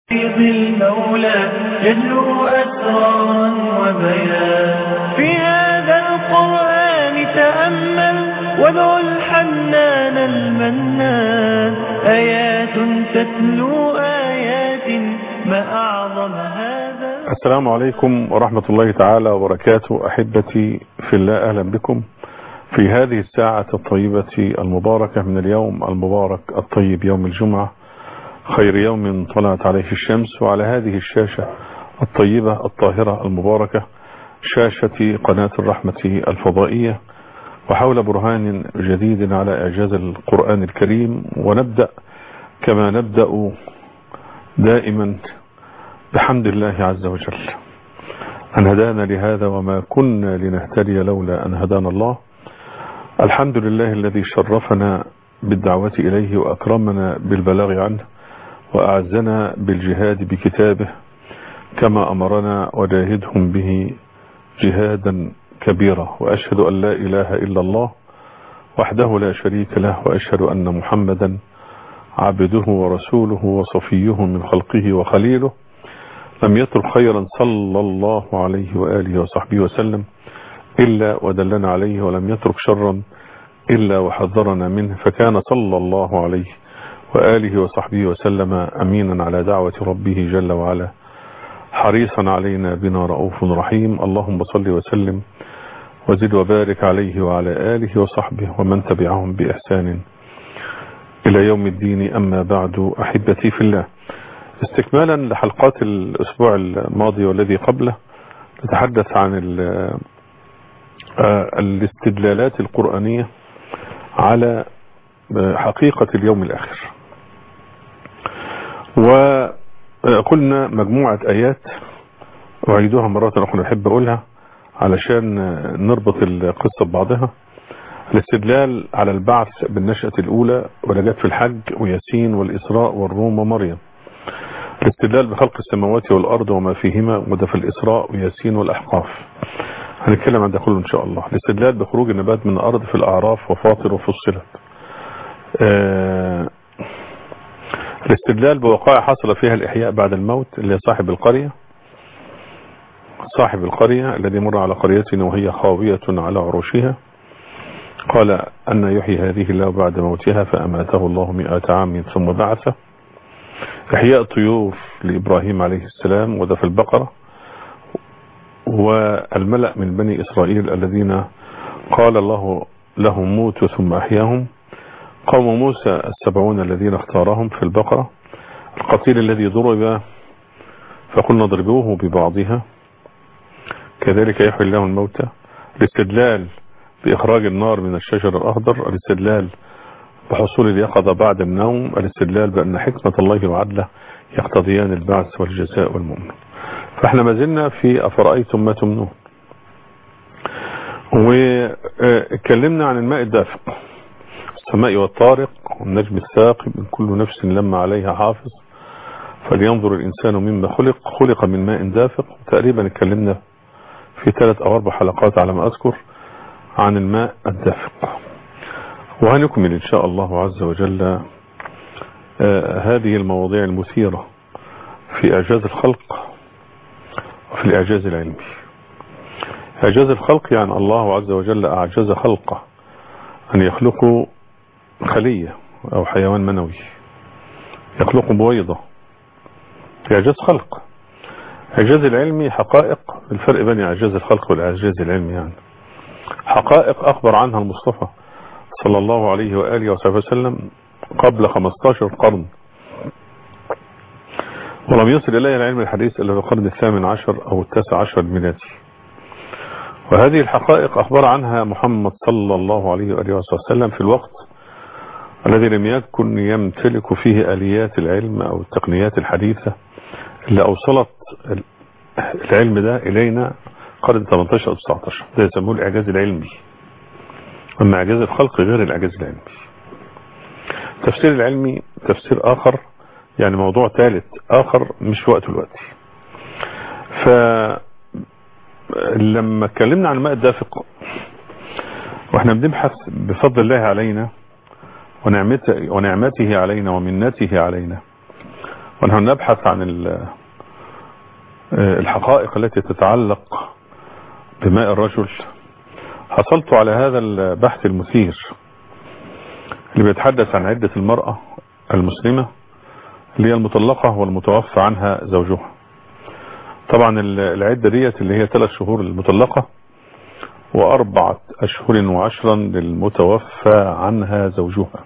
فيض المولى يجلو أسرارا وبيان في هذا القرآن تأمل وادعو الحنان المنان آيات تتلو آيات ما أعظم هذا السلام عليكم ورحمة الله تعالى وبركاته أحبتي في الله أهلا بكم في هذه الساعة الطيبة المباركة من اليوم المبارك الطيب يوم الجمعة خير يوم طلعت عليه الشمس وعلى هذه الشاشة الطيبة الطاهرة المباركة شاشة قناة الرحمة الفضائية وحول برهان جديد على إعجاز القرآن الكريم ونبدأ كما نبدأ دائما بحمد الله عز وجل أن هدانا لهذا وما كنا لنهتدي لولا أن هدانا الله الحمد لله الذي شرفنا بالدعوة إليه وأكرمنا بالبلاغ عنه وأعزنا بالجهاد بكتابه كما أمرنا وجاهدهم به جهادا كبيرا وأشهد أن لا إله إلا الله وحده لا شريك له وأشهد أن محمدا عبده ورسوله وصفيه من خلقه وخليله لم يترك خيرا صلى الله عليه وآله وصحبه وسلم إلا ودلنا عليه ولم يترك شرا إلا وحذرنا منه فكان صلى الله عليه وآله وصحبه وسلم أمينا على دعوة ربه جل وعلا حريصا علينا بنا رؤوف رحيم اللهم صل وسلم وزد وبارك عليه وعلى آله وصحبه ومن تبعهم بإحسان إلى يوم الدين أما بعد أحبتي في الله استكمالا لحلقات الأسبوع الماضي والذي قبله نتحدث عن الاستدلالات القرآنية على حقيقة اليوم الآخر وقلنا مجموعة آيات أعيدها مرات أخرى أحب أقولها علشان نربط القصة ببعضها الاستدلال على البعث بالنشأة الأولى ولجات في الحج وياسين والإسراء والروم ومريم الاستدلال بخلق السماوات والأرض وما فيهما وده في الإسراء وياسين والأحقاف هنتكلم عن ده كله إن شاء الله الاستدلال بخروج النبات من الأرض في الأعراف وفاطر وفصلت آه الاستدلال بوقائع حصل فيها الإحياء بعد الموت اللي صاحب القرية صاحب القرية الذي مر على قريتنا وهي خاوية على عروشها قال أن يحيي هذه الله بعد موتها فأماته الله مئة عام ثم بعثه إحياء الطيور لإبراهيم عليه السلام وده في البقرة والملأ من بني إسرائيل الذين قال الله لهم موتوا ثم أحياهم قوم موسى السبعون الذين اختارهم في البقرة القتيل الذي ضرب فقلنا ضربوه ببعضها كذلك يحيي الله الموتى الاستدلال بإخراج النار من الشجر الأخضر الاستدلال بحصول اليقظة بعد النوم الاستدلال بأن حكمة الله وعدله يقتضيان البعث والجزاء والمؤمن فاحنا ما زلنا في أفرأيتم ما تمنون واتكلمنا عن الماء الدافق السماء والطارق والنجم الثاقب من كل نفس لما عليها حافظ فلينظر الإنسان مما خلق خلق من ماء دافق تقريبا اتكلمنا في ثلاث أو أربع حلقات على ما أذكر عن الماء الدافق وهنكمل إن شاء الله عز وجل آه هذه المواضيع المثيرة في إعجاز الخلق وفي الإعجاز العلمي إعجاز الخلق يعني الله عز وجل أعجز خلقه أن يخلقوا خلية أو حيوان منوي يخلقوا بويضة إعجاز خلق إعجاز العلمي حقائق الفرق بين إعجاز الخلق والإعجاز العلمي يعني حقائق أخبر عنها المصطفى صلى الله عليه وآله وصحبه وسلم قبل 15 قرن ولم يصل إليه العلم الحديث إلا في القرن الثامن عشر أو التاسع عشر الميلادي وهذه الحقائق أخبر عنها محمد صلى الله عليه وآله وسلم في الوقت الذي لم يكن يمتلك فيه آليات العلم أو التقنيات الحديثة اللي أوصلت العلم ده إلينا قرن 18 أو 19 ده يسموه الإعجاز العلمي أما إعجاز الخلق غير الإعجاز العلمي التفسير العلمي تفسير آخر يعني موضوع ثالث آخر مش في وقت الوقت فلما اتكلمنا عن الماء الدافق واحنا بنبحث بفضل الله علينا ونعمته, ونعمته علينا ومنته علينا ونحن نبحث عن ال- الحقائق التي تتعلق بماء الرجل حصلت على هذا البحث المثير اللي بيتحدث عن عدة المرأة المسلمة اللي هي المطلقة والمتوفى عنها زوجها طبعا ال- العدة ديت اللي هي ثلاث شهور للمطلقة وأربعة أشهر وعشرا للمتوفى عنها زوجها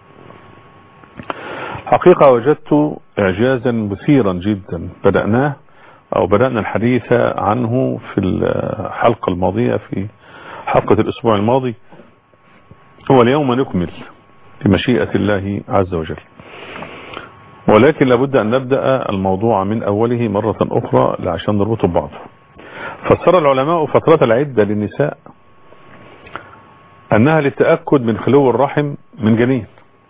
حقيقة وجدت إعجازا مثيرا جدا بدأناه أو بدأنا الحديث عنه في الحلقة الماضية في حلقة الأسبوع الماضي هو اليوم نكمل بمشيئة الله عز وجل ولكن لابد أن نبدأ الموضوع من أوله مرة أخرى عشان نربطه ببعضه فسر العلماء فترة العدة للنساء أنها للتأكد من خلو الرحم من جنين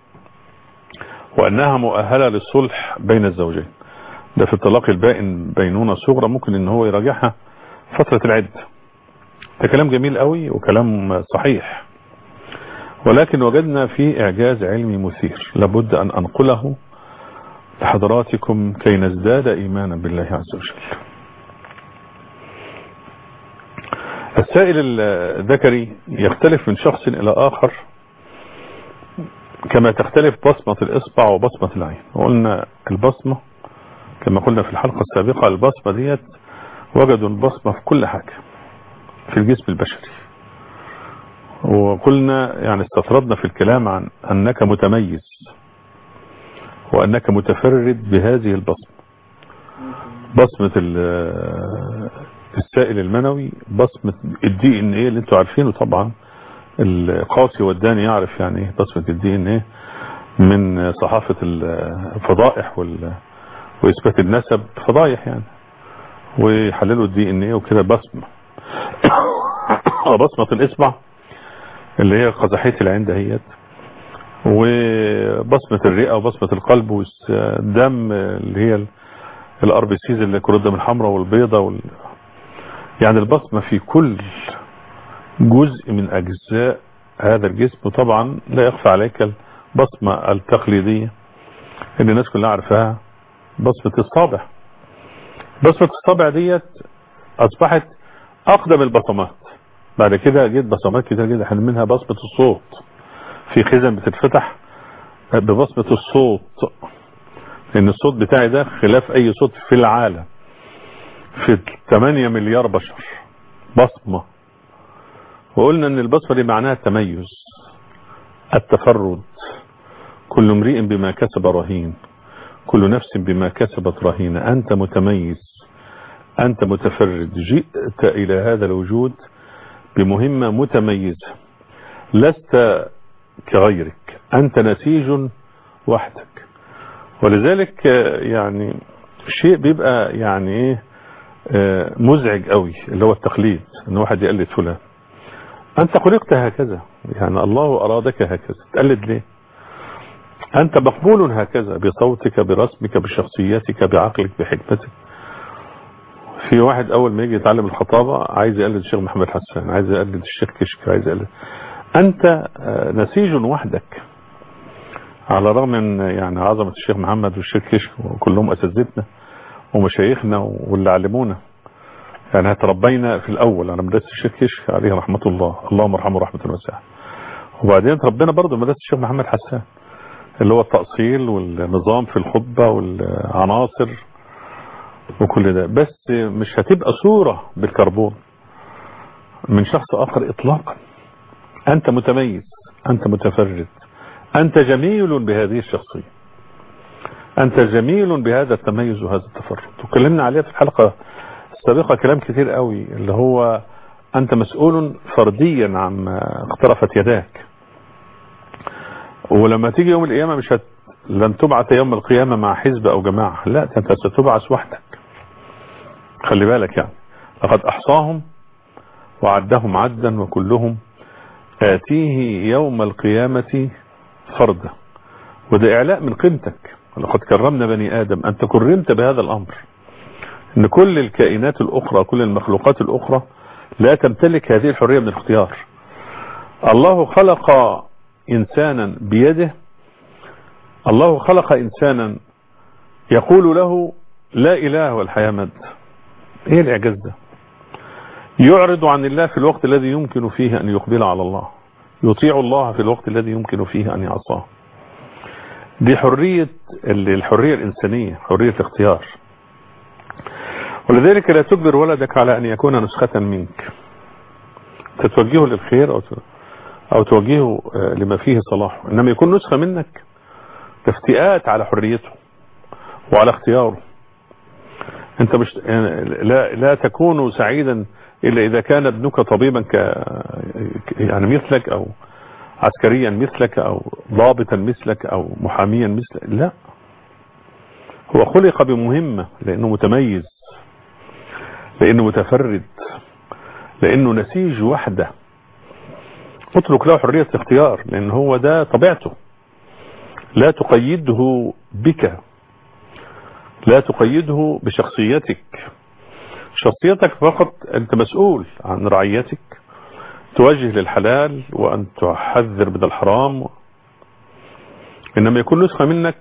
وأنها مؤهلة للصلح بين الزوجين ده في الطلاق البائن بينونة صغرى ممكن ان هو يراجعها فترة العدة ده كلام جميل قوي وكلام صحيح ولكن وجدنا فيه اعجاز علمي مثير لابد ان انقله لحضراتكم كي نزداد ايمانا بالله عز وجل السائل الذكري يختلف من شخص الى اخر كما تختلف بصمة الاصبع وبصمة العين وقلنا البصمة كما قلنا في الحلقة السابقة البصمة ديت وجدوا البصمة في كل حاجة في الجسم البشري وقلنا يعني استطردنا في الكلام عن أنك متميز وأنك متفرد بهذه البصمة بصمة السائل المنوي بصمة الدي ان ايه اللي انتوا عارفينه طبعا القاسي والداني يعرف يعني ايه بصمة الدي ان ايه من صحافة الفضائح وال واثبات النسب فضايح يعني ويحللوا الدي ان ايه وكده بصمه بصمه الاصبع اللي هي قزحيه العين دهيت وبصمه الرئه وبصمه القلب والدم اللي هي الار بي سيز اللي كرة الدم الحمراء والبيضاء وال... يعني البصمه في كل جزء من اجزاء هذا الجسم وطبعا لا يخفى عليك البصمه التقليديه اللي الناس كلها عارفاها بصمة الصابع بصمة الصابع ديت اصبحت اقدم البصمات بعد كده جيت بصمات كتير جدا احنا منها بصمة الصوت في خزن بتتفتح ببصمة الصوت لان الصوت بتاعي ده خلاف اي صوت في العالم في 8 مليار بشر بصمة وقلنا ان البصمة دي معناها التميز التفرد كل امرئ بما كسب رهين كل نفس بما كسبت رهينة أنت متميز أنت متفرد جئت إلى هذا الوجود بمهمة متميزة لست كغيرك أنت نسيج وحدك ولذلك يعني شيء بيبقى يعني ايه مزعج قوي اللي هو التقليد ان واحد يقلد فلان انت خلقت هكذا يعني الله ارادك هكذا تقلد ليه أنت مقبول هكذا بصوتك برسمك بشخصيتك بعقلك بحكمتك في واحد أول ما يجي يتعلم الخطابة عايز يقلد الشيخ محمد حسان عايز يقلد الشيخ كشك عايز يقلد أنت نسيج وحدك على الرغم من يعني عظمة الشيخ محمد والشيخ كشك وكلهم أساتذتنا ومشايخنا واللي علمونا يعني تربينا في الأول على مدرسة الشيخ كشك عليه رحمة الله اللهم ارحمه رحمة واسعة وبعدين تربينا برضه مدرسة الشيخ محمد حسان اللي هو التأصيل والنظام في الخطبة والعناصر وكل ده بس مش هتبقى صورة بالكربون من شخص آخر إطلاقا أنت متميز أنت متفرد أنت جميل بهذه الشخصية أنت جميل بهذا التميز وهذا التفرد وكلمنا عليها في الحلقة السابقة كلام كتير قوي اللي هو أنت مسؤول فرديا عما اقترفت يداك ولما تيجي يوم القيامة مش هت... لن تبعث يوم القيامة مع حزب او جماعة لا انت ستبعث وحدك خلي بالك يعني لقد احصاهم وعدهم عدا وكلهم آتيه يوم القيامة فردا وده إعلاء من قيمتك ولقد كرمنا بني آدم أنت كرمت بهذا الأمر أن كل الكائنات الأخرى كل المخلوقات الأخرى لا تمتلك هذه الحرية من الاختيار الله خلق إنسانا بيده الله خلق إنسانا يقول له لا إله والحياة مد ايه الإعجاز ده يعرض عن الله في الوقت الذي يمكن فيه أن يقبل على الله يطيع الله في الوقت الذي يمكن فيه أن يعصاه دي حرية الحرية الإنسانية حرية الاختيار ولذلك لا تجبر ولدك على أن يكون نسخة منك تتوجهه للخير أو أو توجهه لما فيه صلاح إنما يكون نسخة منك تفتئات على حريته وعلى اختياره انت مش لا لا تكون سعيدا الا اذا كان ابنك طبيبا ك يعني مثلك او عسكريا مثلك او ضابطا مثلك او محاميا مثلك لا هو خلق بمهمة لانه متميز لانه متفرد لانه نسيج وحده اترك له حرية الاختيار لان هو ده طبيعته لا تقيده بك لا تقيده بشخصيتك شخصيتك فقط انت مسؤول عن رعيتك توجه للحلال وان تحذر من الحرام انما يكون نسخة منك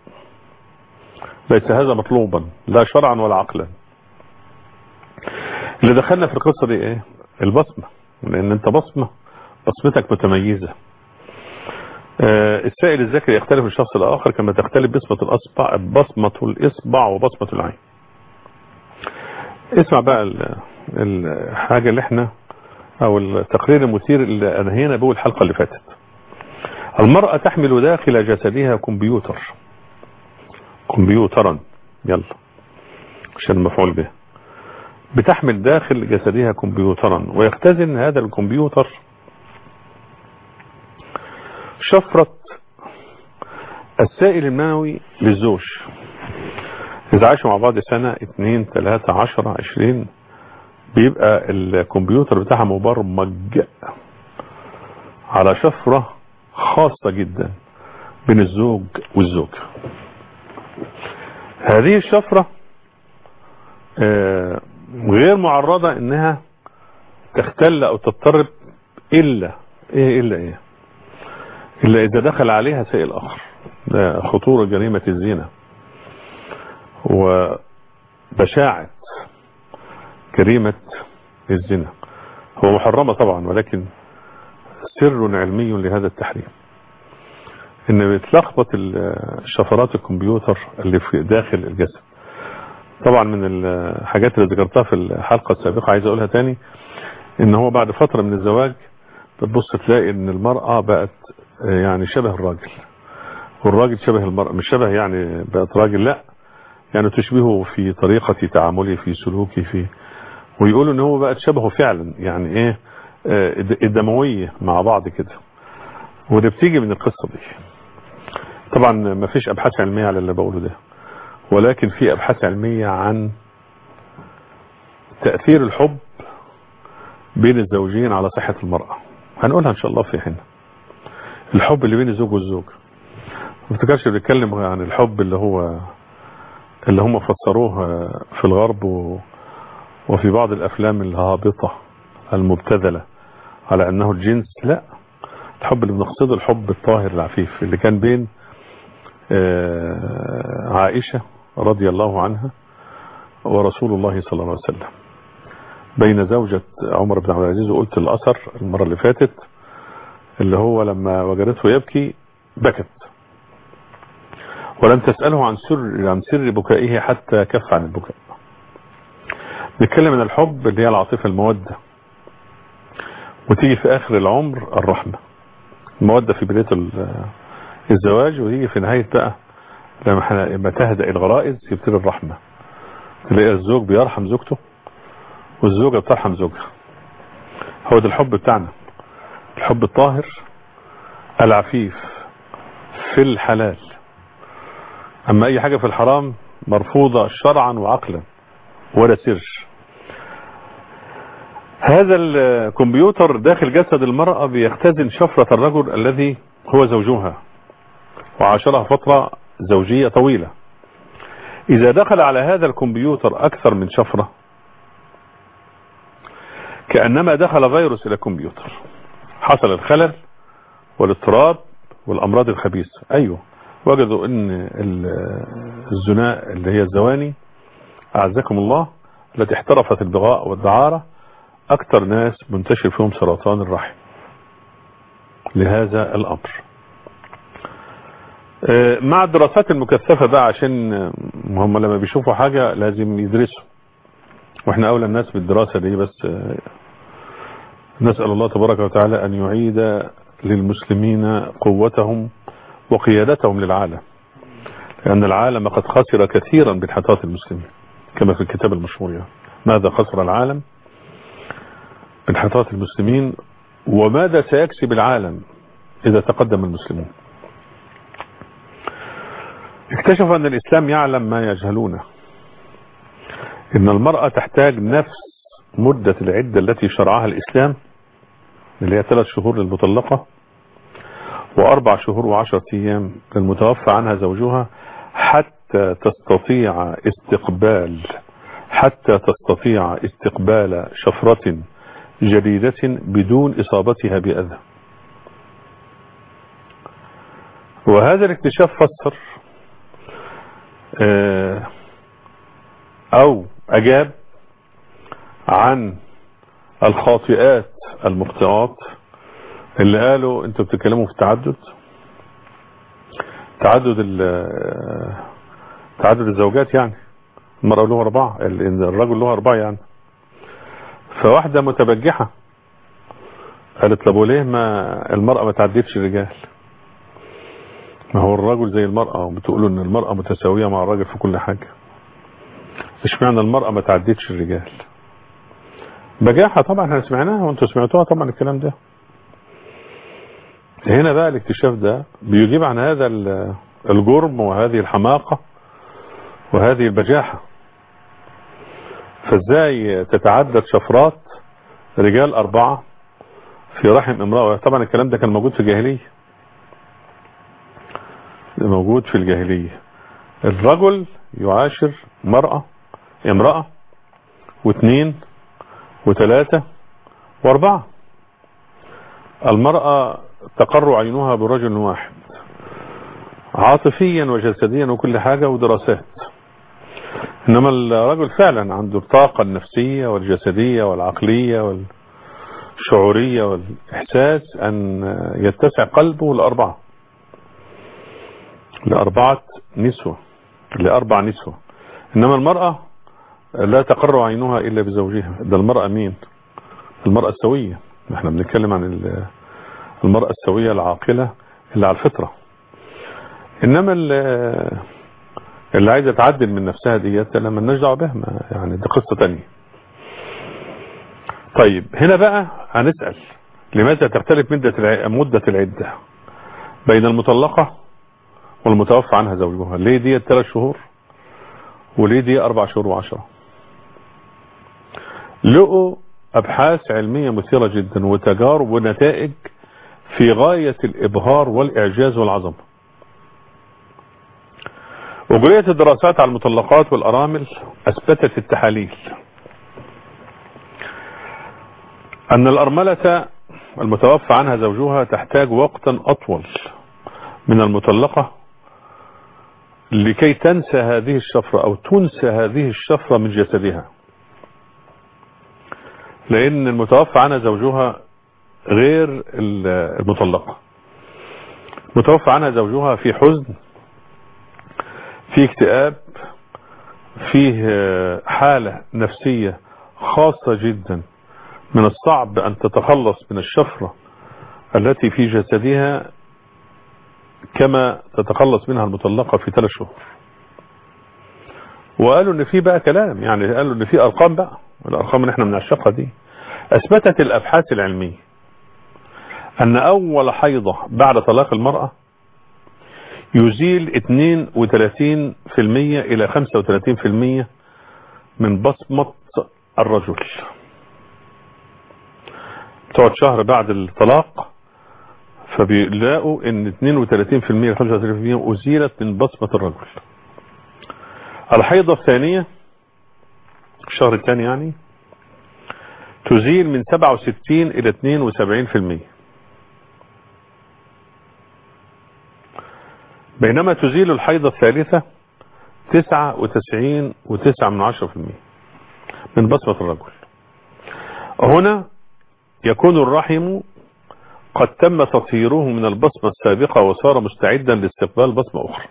ليس هذا مطلوبا لا شرعا ولا عقلا اللي دخلنا في القصة دي ايه البصمة لان انت بصمة بصمتك متميزة السائل الذكي يختلف من الشخص الآخر كما تختلف بصمة الأصبع بصمة الإصبع وبصمة العين اسمع بقى الحاجة اللي احنا او التقرير المثير اللي انهينا به الحلقة اللي فاتت المرأة تحمل داخل جسدها كمبيوتر كمبيوترا يلا عشان المفعول به بتحمل داخل جسدها كمبيوترا ويختزن هذا الكمبيوتر شفرة السائل المنوي للزوج إذا عاشوا مع بعض سنة اتنين تلاتة عشرة عشرين بيبقى الكمبيوتر بتاعها مبرمج على شفرة خاصة جدا بين الزوج والزوج هذه الشفرة غير معرضة انها تختل او تضطرب الا ايه الا ايه الا اذا دخل عليها سائل اخر ده خطورة جريمة الزنا وبشاعة جريمة الزنا هو محرمة طبعا ولكن سر علمي لهذا التحريم ان بتلخبط الشفرات الكمبيوتر اللي في داخل الجسد طبعا من الحاجات اللي ذكرتها في الحلقة السابقة عايز اقولها تاني ان هو بعد فترة من الزواج بتبص تلاقي ان المرأة بقت يعني شبه الراجل والراجل شبه المرأة مش شبه يعني بقت راجل لا يعني تشبهه في طريقة تعامله في سلوكه في ويقولوا ان هو بقت شبهه فعلا يعني ايه الدموية مع بعض كده وده بتيجي من القصة دي طبعا ما فيش ابحاث علمية على اللي بقوله ده ولكن في ابحاث علمية عن تأثير الحب بين الزوجين على صحة المرأة هنقولها ان شاء الله في حين الحب اللي بين الزوج والزوج ما افتكرش بنتكلم عن الحب اللي هو اللي هم فسروه في الغرب و... وفي بعض الافلام الهابطة المبتذلة على انه الجنس لا الحب اللي بنقصده الحب الطاهر العفيف اللي كان بين عائشة رضي الله عنها ورسول الله صلى الله عليه وسلم بين زوجة عمر بن عبد العزيز وقلت الأثر المرة اللي فاتت اللي هو لما وجدته يبكي بكت ولم تسأله عن سر عن سر بكائه حتى كف عن البكاء نتكلم عن الحب اللي هي العاطفة المودة وتيجي في آخر العمر الرحمة المودة في بداية الزواج وتيجي في نهاية بقى لما تهدأ الغرائز يبتدي الرحمة تلاقي الزوج بيرحم زوجته والزوجة بترحم زوجها هو ده الحب بتاعنا الحب الطاهر العفيف في الحلال اما اي حاجة في الحرام مرفوضة شرعا وعقلا ولا سر هذا الكمبيوتر داخل جسد المرأة بيختزن شفرة الرجل الذي هو زوجها وعاشرها فترة زوجية طويلة إذا دخل على هذا الكمبيوتر أكثر من شفرة كأنما دخل فيروس إلى الكمبيوتر حصل الخلل والاضطراب والأمراض الخبيثة أيوه وجدوا ان الزناء اللي هي الزواني اعزكم الله التي احترفت البغاء والدعارة اكتر ناس منتشر فيهم سرطان الرحم لهذا الامر مع الدراسات المكثفة بقى عشان هم لما بيشوفوا حاجة لازم يدرسوا واحنا اولى الناس بالدراسة دي بس نسأل الله تبارك وتعالى ان يعيد للمسلمين قوتهم وقيادتهم للعالم لأن العالم قد خسر كثيرا بانحطاط المسلمين كما في الكتاب المشهور يعني. ماذا خسر العالم بانحطاط المسلمين وماذا سيكسب العالم إذا تقدم المسلمون اكتشف أن الإسلام يعلم ما يجهلونه إن المرأة تحتاج نفس مدة العدة التي شرعها الإسلام اللي هي ثلاث شهور للمطلقة وأربع شهور وعشرة أيام للمتوفى عنها زوجها حتى تستطيع استقبال حتى تستطيع استقبال شفرة جديدة بدون إصابتها بأذى وهذا الاكتشاف فسر أو أجاب عن الخاطئات المخطئات اللي قالوا انتوا بتتكلموا في التعدد تعدد تعدد الزوجات يعني المرأة له أربعة الرجل له أربعة يعني فواحدة متبجحة قالت طب وليه ما المرأة ما تعددش الرجال ما هو الرجل زي المرأة وبتقولوا ان المرأة متساوية مع الراجل في كل حاجة مش معنى المرأة ما تعددش الرجال بجاحة طبعا احنا سمعناها وانتوا سمعتوها طبعا الكلام ده هنا بقى الاكتشاف ده بيجيب عن هذا الجرم وهذه الحماقة وهذه البجاحة فازاي تتعدد شفرات رجال أربعة في رحم امرأة طبعا الكلام ده كان موجود في الجاهلية موجود في الجاهلية الرجل يعاشر مرأة امرأة واثنين وثلاثة واربعة المرأة تقر عينها برجل واحد عاطفيا وجسديا وكل حاجة ودراسات إنما الرجل فعلا عنده الطاقة النفسية والجسدية والعقلية والشعورية والإحساس أن يتسع قلبه لأربعة لأربعة نسوة لأربع نسوة إنما المرأة لا تقر عينها إلا بزوجها ده المرأة مين المرأة السوية احنا بنتكلم عن المرأة السوية العاقلة اللي على الفطرة انما اللي عايزة تعدل من نفسها ديت لما نرجع بها يعني دي قصة تانية طيب هنا بقى هنسأل لماذا تختلف مدة مدة العدة بين المطلقة والمتوفى عنها زوجها ليه دي ثلاث شهور وليه دي اربع شهور وعشرة لقوا ابحاث علمية مثيرة جدا وتجارب ونتائج في غاية الابهار والاعجاز والعظمة وجريت الدراسات على المطلقات والارامل اثبتت التحاليل ان الارملة المتوفى عنها زوجها تحتاج وقتا اطول من المطلقة لكي تنسى هذه الشفرة او تنسى هذه الشفرة من جسدها لان المتوفى عنها زوجها غير المطلقة متوفى عنها زوجها في حزن في اكتئاب فيه حالة نفسية خاصة جدا من الصعب ان تتخلص من الشفرة التي في جسدها كما تتخلص منها المطلقة في ثلاث شهور وقالوا ان في بقى كلام يعني قالوا ان في ارقام بقى الارقام اللي احنا بنعشقها دي اثبتت الابحاث العلمية ان اول حيضة بعد طلاق المرأة يزيل 32% الى 35% من بصمة الرجل تقعد شهر بعد الطلاق فبيلاقوا ان 32% ل 35% ازيلت من بصمة الرجل الحيضة الثانية الشهر الثاني يعني تزيل من 67 الى 72% بينما تزيل الحيضة الثالثة تسعة وتسعين وتسعة من عشرة في المية من بصمة الرجل هنا يكون الرحم قد تم تطهيره من البصمة السابقة وصار مستعدا لاستقبال بصمة أخرى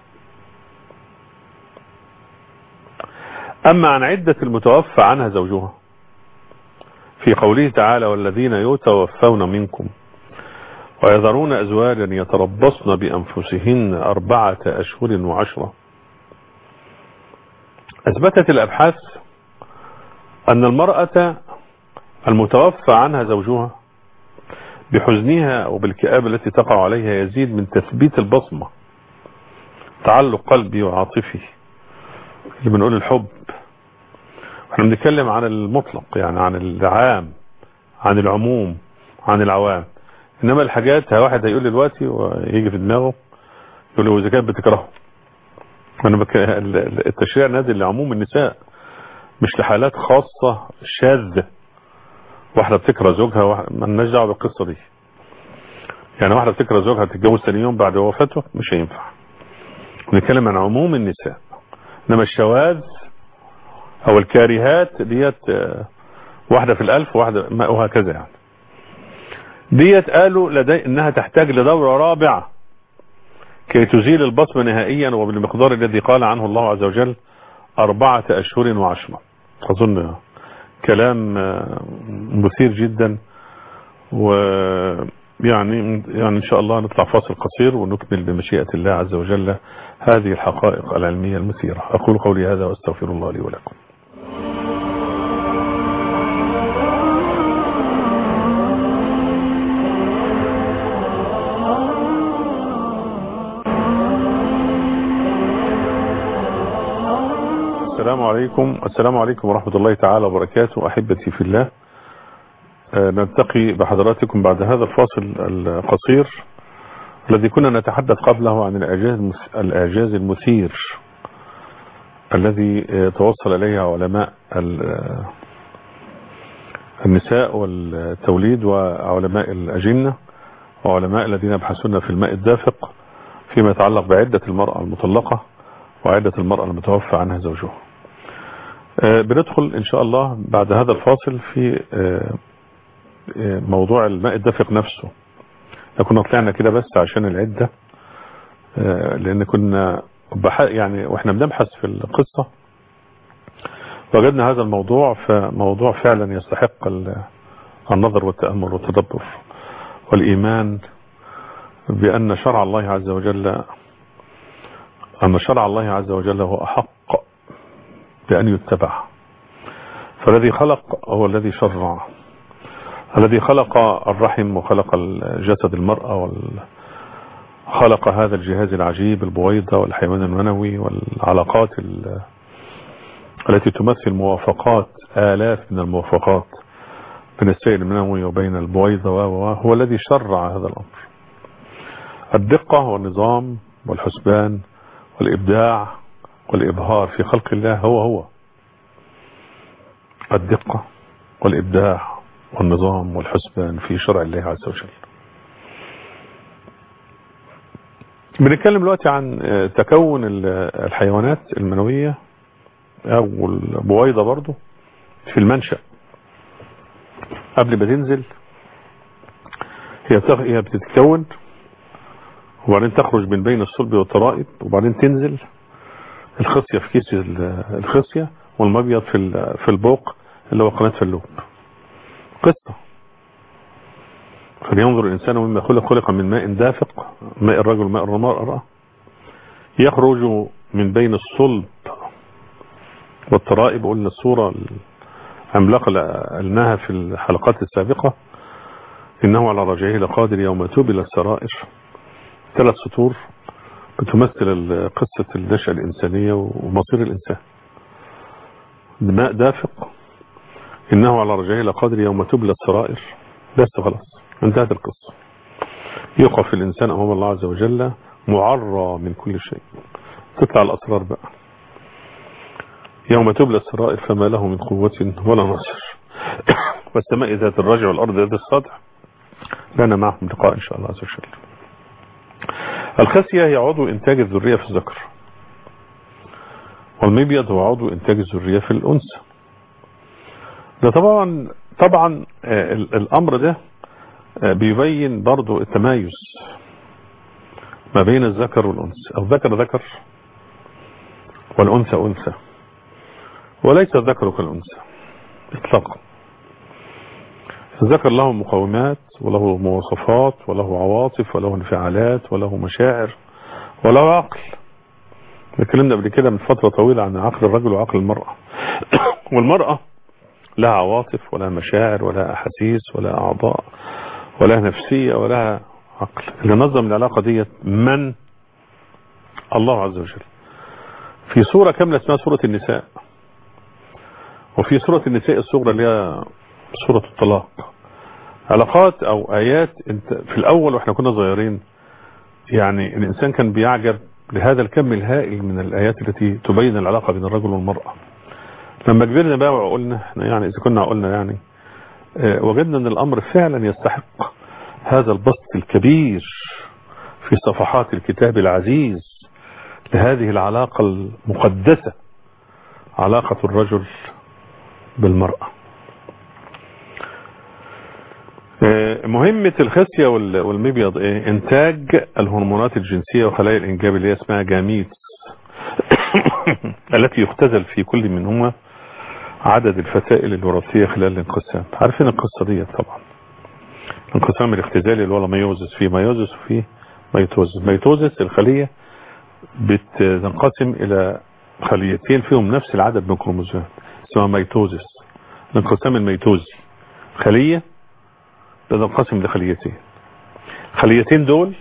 أما عن عدة المتوفى عنها زوجها في قوله تعالى والذين يتوفون منكم ويذرون أزواجا يتربصن بأنفسهن أربعة أشهر وعشرة أثبتت الأبحاث أن المرأة المتوفى عنها زوجها بحزنها وبالكآبة التي تقع عليها يزيد من تثبيت البصمة تعلق قلبي وعاطفي اللي بنقول الحب احنا بنتكلم عن المطلق يعني عن العام عن العموم عن العوام انما الحاجات واحد هيقول لي دلوقتي ويجي في دماغه يقول له اذا كانت بتكرهه انا بك... التشريع نازل لعموم النساء مش لحالات خاصة شاذة واحدة بتكره زوجها واحدة مالناش دعوه بالقصة دي يعني واحدة بتكره زوجها تتجوز ثاني يوم بعد وفاته مش هينفع بنتكلم عن عموم النساء انما الشواذ او الكارهات ديت واحدة في الالف واحدة وهكذا يعني ديت قالوا لدي انها تحتاج لدورة رابعة كي تزيل البصمة نهائيا وبالمقدار الذي قال عنه الله عز وجل أربعة أشهر وعشرة أظن كلام مثير جدا ويعني يعني إن شاء الله نطلع فاصل قصير ونكمل بمشيئة الله عز وجل هذه الحقائق العلمية المثيرة أقول قولي هذا وأستغفر الله لي ولكم السلام عليكم السلام عليكم ورحمة الله تعالى وبركاته أحبتي في الله نلتقي بحضراتكم بعد هذا الفاصل القصير الذي كنا نتحدث قبله عن الإعجاز الإعجاز المثير الذي توصل إليه علماء النساء والتوليد وعلماء الأجنة وعلماء الذين يبحثون في الماء الدافق فيما يتعلق بعدة المرأة المطلقة وعدة المرأة المتوفى عنها زوجها بندخل إن شاء الله بعد هذا الفاصل في موضوع الماء الدافق نفسه كنا طلعنا كده بس عشان العدة لأن كنا يعني وإحنا بنبحث في القصة وجدنا هذا الموضوع فموضوع فعلا يستحق النظر والتأمل والتدبر والإيمان بأن شرع الله عز وجل أن شرع الله عز وجل هو أحق بأن يتبع فالذي خلق هو الذي شرع الذي خلق الرحم وخلق جسد المرأة وخلق هذا الجهاز العجيب البويضة والحيوان المنوي والعلاقات التي تمثل موافقات آلاف من الموافقات بين السائل المنوي وبين البويضة وهو الذي شرع هذا الأمر الدقة والنظام والحسبان والإبداع والإبهار في خلق الله هو هو الدقة والإبداع والنظام والحسبان في شرع الله عز وجل بنتكلم دلوقتي عن تكون الحيوانات المنوية أو البويضة برضو في المنشأ قبل ما تنزل هي هي بتتكون وبعدين تخرج من بين الصلب والترائب وبعدين تنزل الخصية في كيس الخصية والمبيض في في البوق اللي هو قناة فاللوب قصة فلينظر الإنسان مما خلق خلق من ماء دافق ماء الرجل ماء المرأة يخرج من بين الصلب والترائب قلنا الصورة العملاقة اللي قلناها في الحلقات السابقة إنه على رجعه لقادر يوم تبل السرائر ثلاث سطور بتمثل قصة النشأة الإنسانية ومصير الإنسان ماء دافق إنه على رجعه لقادر يوم تبلى السرائر بس خلاص انتهت القصة يقف الإنسان أمام الله عز وجل معرى من كل شيء تطلع الأسرار بقى يوم تبلى السرائر فما له من قوة ولا نصر والسماء ذات الرجع والأرض ذات السطح لنا معهم لقاء إن شاء الله عز وجل الخسية هي عضو إنتاج الذرية في الذكر والمبيض هو عضو إنتاج الذرية في الأنثى ده طبعا طبعا الأمر ده بيبين برضو التمايز ما بين الذكر والأنثى الذكر ذكر والأنثى أنثى وليس الذكر كالأنثى اطلاقا الذكر له مقومات وله مواصفات وله عواطف وله انفعالات وله مشاعر وله عقل اتكلمنا قبل كده من فترة طويلة عن عقل الرجل وعقل المرأة والمرأة لها عواطف ولا مشاعر ولا أحاسيس ولا أعضاء ولا نفسية ولا عقل اللي نظم العلاقة ديت من الله عز وجل في سورة كاملة اسمها سورة النساء وفي سورة النساء الصغرى اللي هي سورة الطلاق علاقات او ايات انت في الاول واحنا كنا صغيرين يعني الانسان كان بيعجب لهذا الكم الهائل من الايات التي تبين العلاقة بين الرجل والمرأة لما كبرنا بقى وعقلنا احنا يعني اذا كنا عقلنا يعني اه وجدنا ان الامر فعلا يستحق هذا البسط الكبير في صفحات الكتاب العزيز لهذه العلاقة المقدسة علاقة الرجل بالمرأة مهمة الخسية والمبيض ايه انتاج الهرمونات الجنسية وخلايا الانجاب اللي هي اسمها جاميت التي يختزل في كل منهما عدد الفتائل الوراثية خلال الانقسام عارفين القصة دي طبعا الانقسام الاختزالي اللي هو ميوزس في ميوزس وفي ميتوزس ميتوزس الخلية بتنقسم الى خليتين فيهم نفس العدد من الكروموزومات اسمها ميتوزس الانقسام الميتوزي خلية تنقسم لخليتين خليتين دول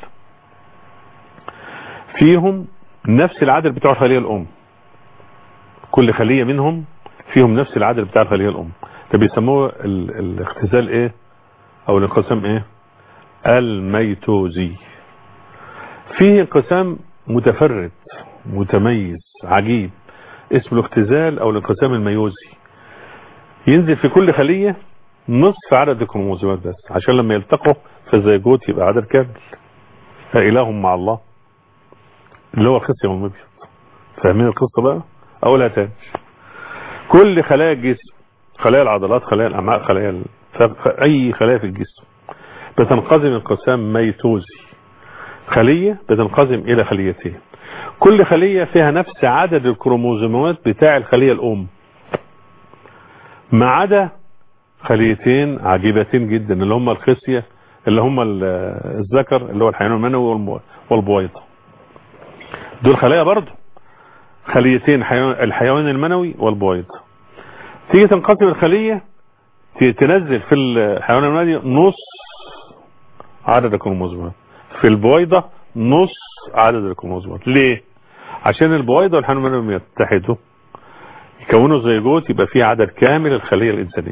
فيهم نفس العدد بتاع الخلية الأم كل خلية منهم فيهم نفس العدد بتاع الخلية الأم ده بيسموه الاختزال ايه او الانقسام ايه الميتوزي فيه انقسام متفرد متميز عجيب اسمه الاختزال او الانقسام الميوزي ينزل في كل خلية نصف عدد الكروموزومات بس عشان لما يلتقوا في الزيجوت يبقى عدد كامل فإله مع الله اللي هو الخصية والمبيض فاهمين القصة بقى اقولها تاني كل خلايا الجسم خلايا العضلات خلايا الامعاء خلايا ال... اي خلايا في الجسم بتنقسم انقسام ميتوزي خلية بتنقسم الى خليتين كل خلية فيها نفس عدد الكروموزومات بتاع الخلية الام ما عدا خليتين عجيبتين جدا اللي هم الخصية اللي هم الذكر اللي هو الحيوان المنوي والبويضة دول خلايا برضه خليتين الحيوان المنوي والبويضة تيجي تنقسم الخلية تنزل في الحيوان المنوي نص عدد الكروموزومات في البويضة نص عدد الكروموزومات ليه عشان البويضة والحيوان المنوي يتحدوا يكونوا زيجوت يبقى فيه عدد كامل الخلية الإنسانية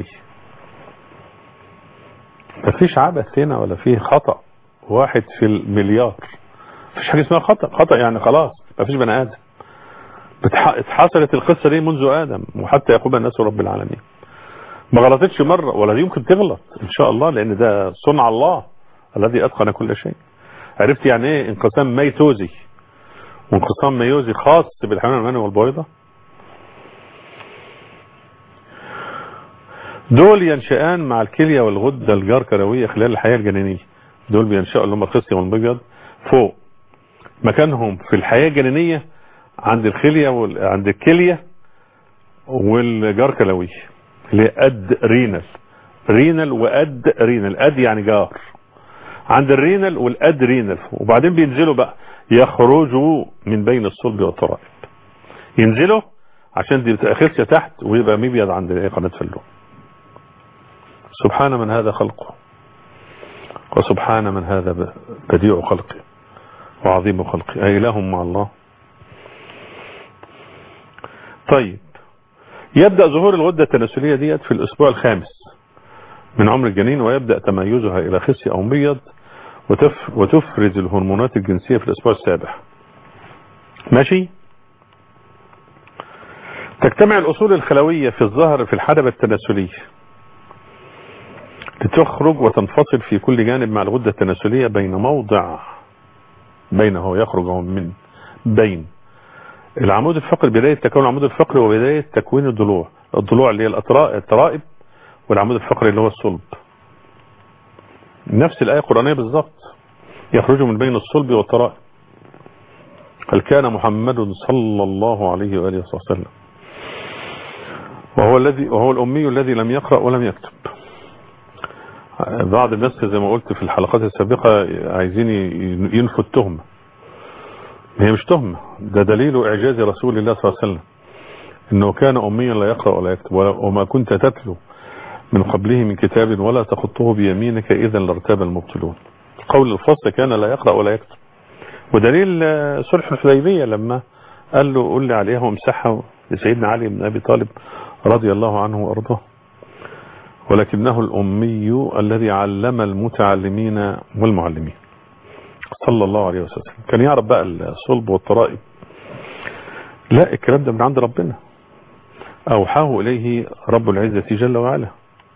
مفيش عبث هنا ولا فيه خطأ واحد في المليار مفيش حاجة اسمها خطأ خطأ يعني خلاص مفيش بني آدم اتحصلت القصة دي منذ آدم وحتى يقوم الناس رب العالمين ما غلطتش مرة ولا يمكن تغلط ان شاء الله لان ده صنع الله الذي اتقن كل شيء عرفت يعني ايه انقسام ميتوزي وانقسام ميوزي خاص بالحيوان المنوي والبويضة دول ينشأان مع الكلية والغدة الجركروية خلال الحياة الجنينية دول بينشأوا اللي هم الخصية والمبيض فوق مكانهم في الحياة الجنينية عند الخلية وال... عند الكلية والجركلوية اللي هي اد رينال رينال واد رينال اد يعني جار عند الرينال والاد رينال وبعدين بينزلوا بقى يخرجوا من بين الصلب والترائب ينزلوا عشان دي بتبقى خصية تحت ويبقى مبيض عند قناة فلو سبحان من هذا خلقه وسبحان من هذا بديع خلقه وعظيم خلقه أي إله مع الله طيب يبدأ ظهور الغدة التناسلية ديت في الأسبوع الخامس من عمر الجنين ويبدأ تميزها إلى خصية أو مبيض وتف وتفرز الهرمونات الجنسية في الأسبوع السابع ماشي تجتمع الأصول الخلوية في الظهر في الحدبة التناسلية لتخرج وتنفصل في كل جانب مع الغدة التناسلية بين موضع بينه يخرج من بين العمود الفقري بداية تكون العمود الفقري وبداية تكوين الضلوع الضلوع اللي هي الترائب والعمود الفقري اللي هو الصلب نفس الآية القرآنية بالظبط يخرج من بين الصلب والترائب قال كان محمد صلى الله عليه وآله وسلم وهو الذي وهو الأمي الذي لم يقرأ ولم يكتب بعض الناس زي ما قلت في الحلقات السابقة عايزين ينفوا التهمة هي مش تهمة ده دليل إعجاز رسول الله صلى الله عليه وسلم إنه كان أميا لا يقرأ ولا يكتب وما كنت تتلو من قبله من كتاب ولا تخطه بيمينك إذا لارتاب المبطلون قول الفصل كان لا يقرأ ولا يكتب ودليل صلح الحديبية لما قال له قل لي عليها وامسحها لسيدنا علي بن أبي طالب رضي الله عنه وأرضاه ولكنه الأمي الذي علم المتعلمين والمعلمين صلى الله عليه وسلم كان يعرف بقى الصلب والطرائب لا الكلام ده من عند ربنا أوحاه إليه رب العزة جل وعلا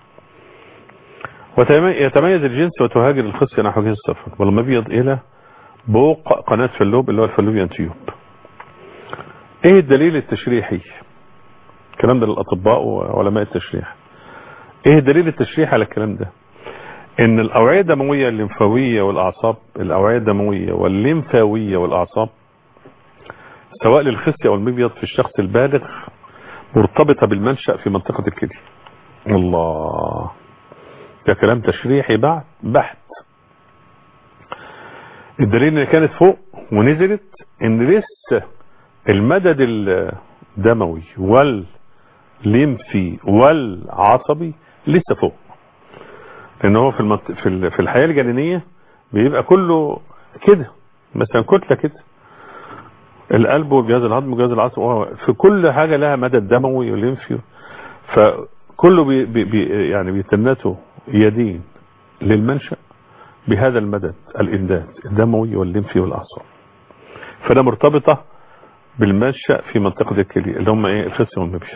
ويتميز الجنس وتهاجر الخصية نحو جنس السفر والمبيض إلى بوق قناة فلوب اللي هو الفلوبيان تيوب ايه الدليل التشريحي الكلام ده للأطباء وعلماء التشريح ايه الدليل التشريحي على الكلام ده ان الاوعية الدموية الليمفاوية والاعصاب الاوعية الدموية والليمفاوية والاعصاب سواء للخصية او المبيض في الشخص البالغ مرتبطة بالمنشأ في منطقة الكلي الله ده كلام تشريحي بعد بحت الدليل ان كانت فوق ونزلت ان لسه المدد الدموي والليمفي والعصبي لسه فوق لان هو في المنط... في في الحياه الجنينيه بيبقى كله كده مثلا كتله كده القلب والجهاز الهضمي والجهاز العصبي في كل حاجه لها مدد دموي وليمفي فكله بي... بي... يعني بيتنته يدين للمنشأ بهذا المدد الإمداد الدموي والليمفي والأعصاب فده مرتبطة بالمنشأ في منطقة الكلي اللي هم ايه الخصية والمبيض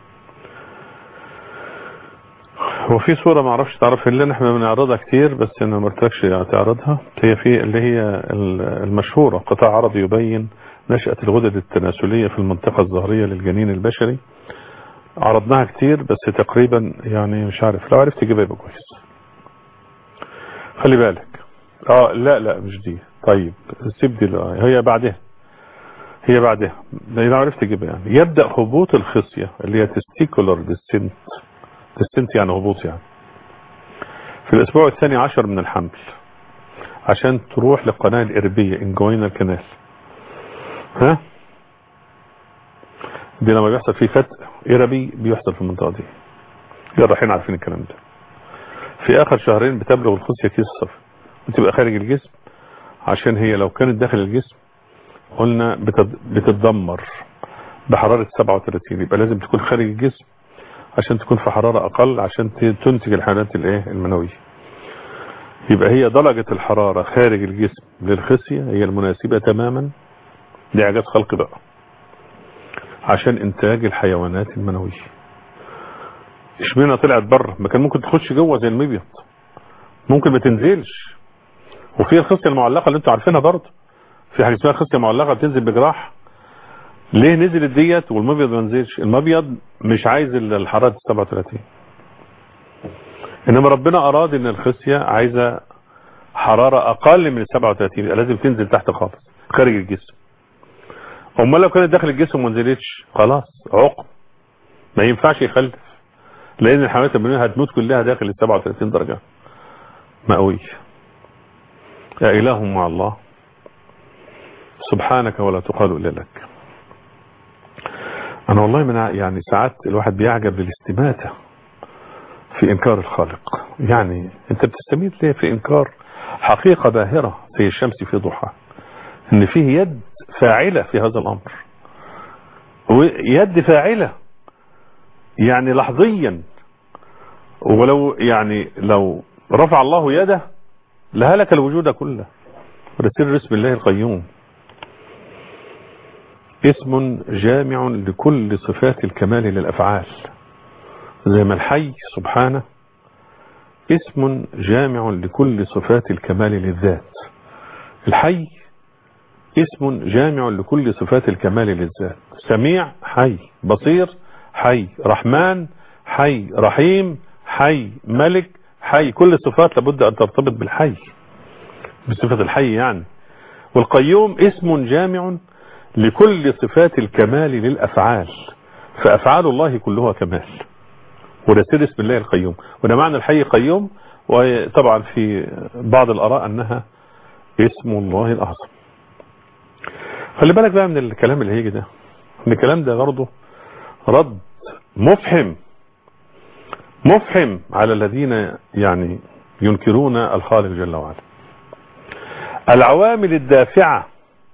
وفي صورة ما اعرفش تعرف اللي احنا بنعرضها كتير بس انا ما قلتلكش تعرضها هي في اللي هي المشهورة قطاع عرضي يبين نشأة الغدد التناسلية في المنطقة الظهرية للجنين البشري عرضناها كتير بس تقريبا يعني مش عارف لو عرفت تجيبها يبقى كويس خلي بالك اه لا لا مش دي طيب سيب دي هي بعدها هي بعدها لو عرفت تجيبها يعني يبدأ هبوط الخصية اللي هي تستيكولر ديسنت ديسنت يعني هبوط يعني في الاسبوع الثاني عشر من الحمل عشان تروح للقناة الإربية انجوينا الكنال ها دي لما بيحصل فيه فتق إربي بيحصل في المنطقة دي جراحين عارفين الكلام ده في آخر شهرين بتبلغ الخصية كيس الصفر بتبقى خارج الجسم عشان هي لو كانت داخل الجسم قلنا بتتدمر بحرارة 37 يبقى لازم تكون خارج الجسم عشان تكون في حرارة أقل عشان تنتج الحيوانات الايه المنوية يبقى هي درجة الحرارة خارج الجسم للخصية هي المناسبة تماما لإعجاز خلق بقى عشان إنتاج الحيوانات المنوية اشمعنى طلعت بره ما كان ممكن تخش جوه زي المبيض ممكن ما تنزلش وفي الخصية المعلقة اللي انتوا عارفينها برضه في حاجة اسمها خصية معلقة بتنزل بجراح ليه نزلت ديت والمبيض ما نزلش المبيض مش عايز الحرارة 37 انما ربنا اراد ان الخصية عايزة حرارة اقل من 37 لازم تنزل تحت خالص خارج الجسم امال لو كانت داخل الجسم وما نزلتش خلاص عقم ما ينفعش يخلف لان الحيوانات المنوية هتموت كلها داخل ال 37 درجة مئوية يا اله مع الله سبحانك ولا تقال الا لك انا والله من يعني ساعات الواحد بيعجب بالاستماتة في انكار الخالق يعني انت بتستميت ليه في انكار حقيقة باهرة زي الشمس في ضحى ان فيه يد فاعلة في هذا الامر يد فاعلة يعني لحظيا ولو يعني لو رفع الله يده لهلك الوجود كله رسل اسم الله القيوم اسم جامع لكل صفات الكمال للأفعال زي ما الحي سبحانه اسم جامع لكل صفات الكمال للذات الحي اسم جامع لكل صفات الكمال للذات سميع حي بصير حي رحمن حي رحيم حي ملك حي كل الصفات لابد أن ترتبط بالحي بصفة الحي يعني والقيوم اسم جامع لكل صفات الكمال للأفعال فأفعال الله كلها كمال وده سر اسم الله القيوم وده معنى الحي قيوم وطبعا في بعض الآراء أنها اسم الله الأعظم خلي بالك بقى من الكلام اللي هيجي ده ان الكلام ده برضه رد مفحم مفحم على الذين يعني ينكرون الخالق جل وعلا العوامل الدافعة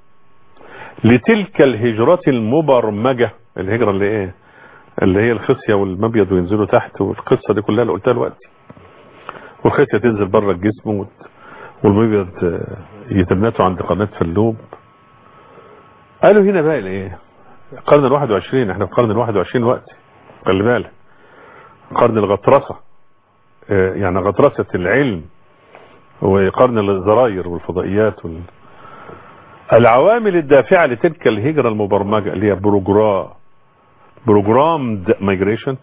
لتلك الهجرة المبرمجة الهجرة اللي ايه اللي هي الخصية والمبيض وينزلوا تحت والقصة دي كلها اللي قلتها دلوقتي والخصية تنزل بره الجسم والمبيض يتبنتوا عند قناة فاللوب قالوا هنا بقى الايه القرن الواحد وعشرين احنا في القرن الواحد وعشرين وقت خلي بالك قرن الغطرسة اه يعني غطرسة العلم وقرن الزراير والفضائيات وال... العوامل الدافعة لتلك الهجرة المبرمجة اللي هي بروجرام بروجرامد مايجريشن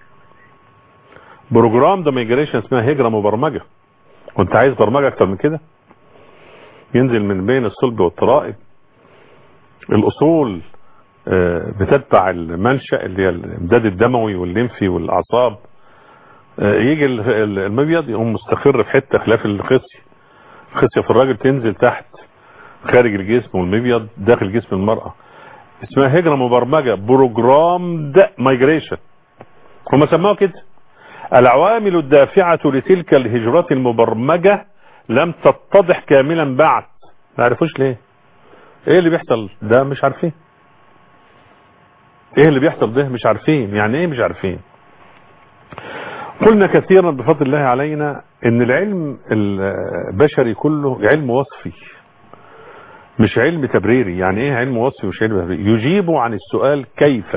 بروجرامد مايجريشن اسمها هجرة مبرمجة وانت عايز برمجة اكتر من كده ينزل من بين الصلب والترائب الاصول بتتبع المنشأ اللي هي الامداد الدموي والليمفي والاعصاب يجي المبيض يقوم مستقر في حته خلاف الخصيه الخصيه في الراجل تنزل تحت خارج الجسم والمبيض داخل جسم المرأة اسمها هجرة مبرمجة بروجرامد مايجريشن هم سموها كده العوامل الدافعة لتلك الهجرة المبرمجة لم تتضح كاملا بعد ما عرفوش ليه ايه اللي بيحصل ده مش عارفين ايه اللي بيحصل ده مش عارفين يعني ايه مش عارفين قلنا كثيرا بفضل الله علينا ان العلم البشري كله علم وصفي مش علم تبريري يعني ايه علم وصفي مش علم تبريري يجيب عن السؤال كيف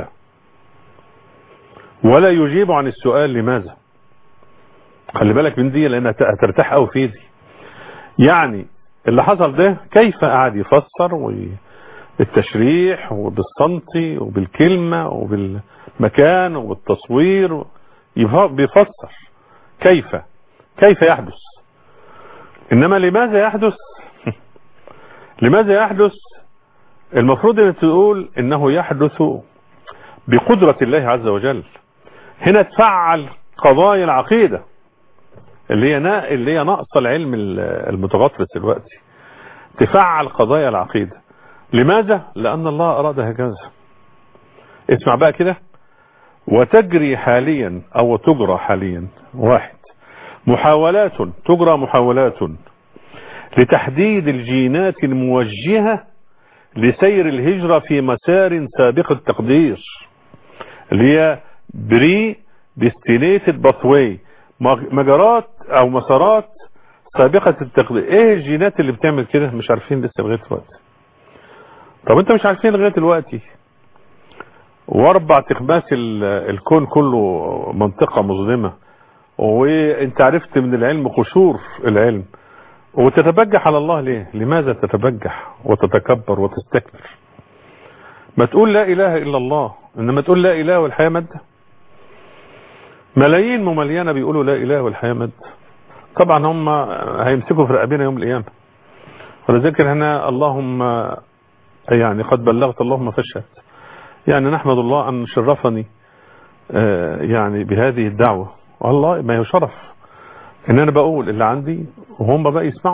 ولا يجيب عن السؤال لماذا خلي بالك من دي لانها هترتاح قوي في دي يعني اللي حصل ده كيف قعد يفسر بالتشريح وبالصمت وبالكلمة وبالمكان وبالتصوير بيفسر كيف كيف يحدث انما لماذا يحدث لماذا يحدث المفروض ان تقول انه يحدث بقدرة الله عز وجل هنا تفعل قضايا العقيدة اللي هي اللي هي نقص العلم المتغطرس دلوقتي تفعل قضايا العقيدة لماذا لان الله اراد هكذا اسمع بقى كده وتجري حاليا او تجرى حاليا واحد محاولات تجرى محاولات لتحديد الجينات الموجهة لسير الهجرة في مسار سابق التقدير اللي هي بري ديستينيتد باثواي مجارات او مسارات سابقة التقدير ايه الجينات اللي بتعمل كده مش عارفين لسه لغايه دلوقتي طب انت مش عارفين لغايه دلوقتي واربع تخماس الكون كله منطقة مظلمة وانت عرفت من العلم قشور العلم وتتبجح على الله ليه لماذا تتبجح وتتكبر وتستكبر ما تقول لا اله الا الله انما تقول لا اله والحياة مادة ملايين ممليانة بيقولوا لا اله والحياة مادة طبعا هم هيمسكوا في رقابنا يوم القيامة ولذلك هنا اللهم يعني قد بلغت اللهم فاشهد يعني نحمد الله ان شرفني يعني بهذه الدعوة والله ما يشرف ان انا بقول اللي عندي وهم بقى يسمعوا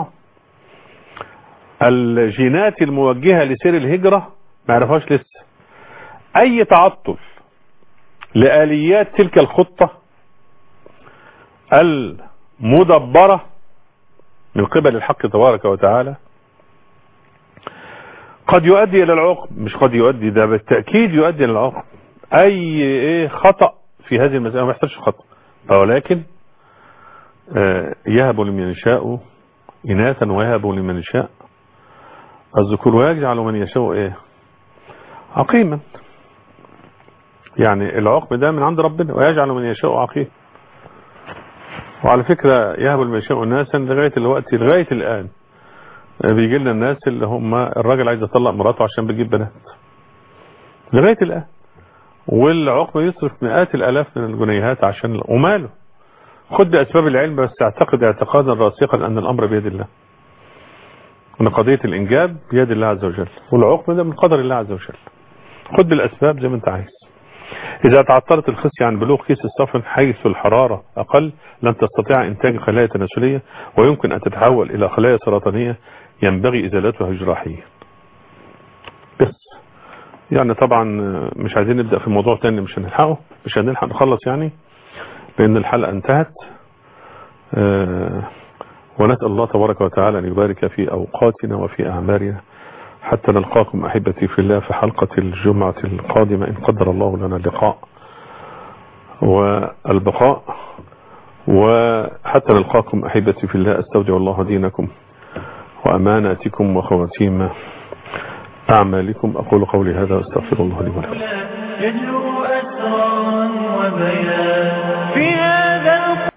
الجينات الموجهة لسير الهجرة ما يعرفهاش لسه اي تعطل لآليات تلك الخطة المدبرة من قبل الحق تبارك وتعالى قد يؤدي الى العقم مش قد يؤدي ده بالتأكيد يؤدي الى العقم اي ايه خطأ في هذه المسألة ما يحصلش خطأ ولكن يهب لمن يشاء إناثا ويهب لمن يشاء الذكور ويجعل من يشاء ايه عقيما يعني العقم ده من عند ربنا ويجعل من يشاء عقيم وعلى فكرة يهب لمن يشاء ناسا لغاية الوقت لغاية الآن بيجي لنا الناس اللي هم الراجل عايز يطلق مراته عشان بتجيب بنات لغاية الآن والعقم يصرف مئات الآلاف من الجنيهات عشان وماله خد بأسباب العلم بس اعتقد اعتقادا راسخا أن الأمر بيد الله أن قضية الإنجاب بيد الله عز وجل والعقم ده من قدر الله عز وجل خد بالأسباب زي ما أنت عايز إذا تعطلت الخصية عن بلوغ كيس الصفن حيث الحرارة أقل لن تستطيع إنتاج خلايا تناسلية ويمكن أن تتحول إلى خلايا سرطانية ينبغي إزالتها جراحيا بس يعني طبعا مش عايزين نبدأ في موضوع تاني مش هنلحقه مش هنلحق نخلص يعني لأن الحلقة انتهت آه ونسأل الله تبارك وتعالى أن يبارك في أوقاتنا وفي أعمارنا حتى نلقاكم أحبتي في الله في حلقة الجمعة القادمة إن قدر الله لنا اللقاء والبقاء وحتى نلقاكم أحبتي في الله أستودع الله دينكم وأماناتكم وخواتيم أعمالكم أقول قولي هذا واستغفر الله لي ولكم يجلو أسرارا وبيان